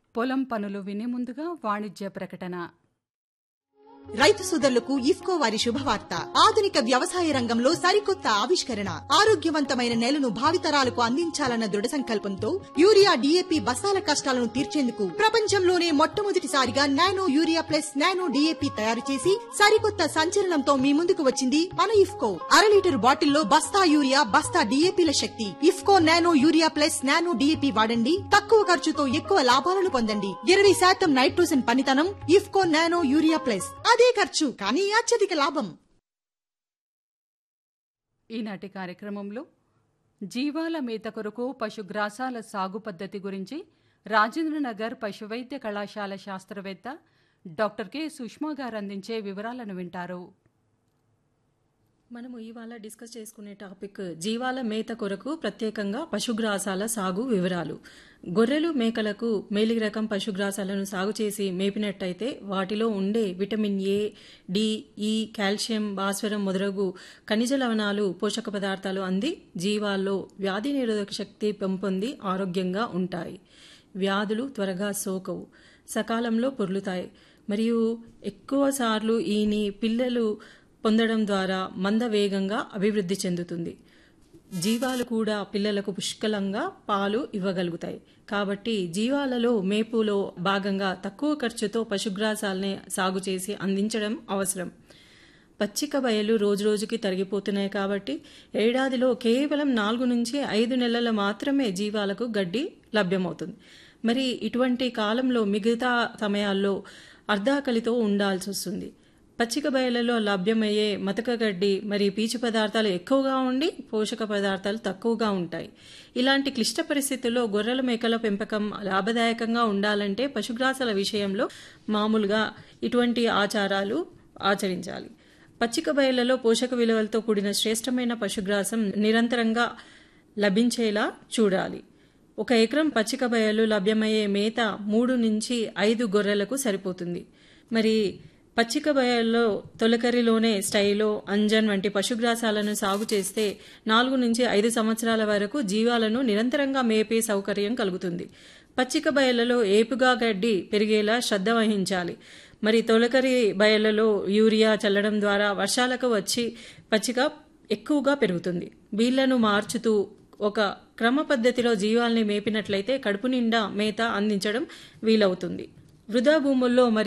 పొలం పనులు వినే ముందుగా వాణిజ్య ప్రకటన రైతు సోదరులకు ఇఫ్కో వారి శుభవార్త ఆధునిక వ్యవసాయ రంగంలో సరికొత్త ఆవిష్కరణ ఆరోగ్యవంతమైన నేలను భావితరాలకు అందించాలన్న దృఢ సంకల్పంతో యూరియా డీఏపీ బస్తాల కష్టాలను తీర్చేందుకు ప్రపంచంలోనే మొట్టమొదటిసారిగా nano urea plus nano DAP తయారు చేసి సరికొత్త సంచలనంతో మీ ముందుకు వచ్చింది మన ఇఫ్కో అర లీటర్ బాటిల్లో బస్తా యూరియా బస్తా డీఏపీల శక్తి IFFCO nano urea plus nano DAP వాడండి తక్కువ ఖర్చుతో ఎక్కువ లాభాలను పొందండి ఇరవై శాతం నైట్రోజన్ పనితనం ఇఫ్కో నానో యూరియా ప్లస్ అదే ఖర్చు కానీ అత్యధిక లాభం ఈనాటి కార్యక్రమంలో జీవాల మేత కొరకు పశుగ్రాసాల సాగు పద్ధతి గురించి రాజేంద్రనగర్ పశువైద్య కళాశాల శాస్త్రవేత్త డాక్టర్ కె సుష్మా గారు అందించే వివరాలను వింటారు మనము ఇవాళ డిస్కస్ చేసుకునే టాపిక్ జీవాల మేత కొరకు ప్రత్యేకంగా పశుగ్రాసాల సాగు వివరాలు గొర్రెలు మేకలకు మేలి రకం పశుగ్రాసాలను సాగు చేసి మేపినట్టయితే వాటిలో ఉండే vitamin A D E calcium భాస్వరం మొదలగు ఖనిజ లవణాలు పోషక పదార్థాలు అంది జీవాల్లో వ్యాధి నిరోధక శక్తి పెంపొంది ఆరోగ్యంగా ఉంటాయి వ్యాధులు త్వరగా సోకవు సకాలంలో పొర్లుతాయి మరియు ఎక్కువ సార్లు ఈని పిల్లలు పొందడం ద్వారా మంద వేగంగా అభివృద్ధి చెందుతుంది జీవాలు కూడా పిల్లలకు పుష్కలంగా పాలు ఇవ్వగలుగుతాయి కాబట్టి జీవాలలో మేపులో భాగంగా తక్కువ ఖర్చుతో పశుగ్రాసాలని సాగు చేసి అందించడం అవసరం పచ్చిక బయలు రోజురోజుకి తరిగిపోతున్నాయి కాబట్టి ఏడాదిలో కేవలం నాలుగు నుంచి ఐదు నెలల మాత్రమే జీవాలకు గడ్డి లభ్యమవుతుంది మరి ఇటువంటి కాలంలో మిగతా సమయాల్లో అర్ధాకలితో ఉండాల్సి వస్తుంది పచ్చిక బయలలో లభ్యమయ్యే మతక గడ్డి మరి పీచు పదార్థాలు ఎక్కువగా ఉండి పోషక పదార్థాలు తక్కువగా ఉంటాయి ఇలాంటి క్లిష్ట పరిస్థితుల్లో గొర్రెల మేకల పెంపకం లాభదాయకంగా ఉండాలంటే పశుగ్రాసాల విషయంలో మామూలుగా ఇటువంటి ఆచారాలు ఆచరించాలి పచ్చిక బయళ్లలో పోషక విలువలతో కూడిన శ్రేష్టమైన పశుగ్రాసం నిరంతరంగా లభించేలా చూడాలి ఒక ఎకరం పచ్చిక బయలు లభ్యమయ్యే మేత మూడు నుంచి ఐదు గొర్రెలకు సరిపోతుంది మరి పచ్చిక బయల్లో తొలకరిలోనే స్టైలో అంజన్ వంటి పశుగ్రాసాలను సాగు చేస్తే నాలుగు నుంచి ఐదు సంవత్సరాల వరకు జీవాలను నిరంతరంగా మేపే సౌకర్యం కలుగుతుంది పచ్చిక బయళ్లలో ఏపుగా గడ్డి పెరిగేలా శ్రద్ధ వహించాలి మరి తొలకరి బయళ్లలో యూరియా చల్లడం ద్వారా వర్షాలకు వచ్చి పచ్చిక ఎక్కువగా పెరుగుతుంది బీళ్లను మార్చుతూ ఒక క్రమ పద్ధతిలో జీవాల్ని మేపినట్లయితే కడుపు నిండా మేత అందించడం వీలవుతుంది వృధా భూముల్లో మరి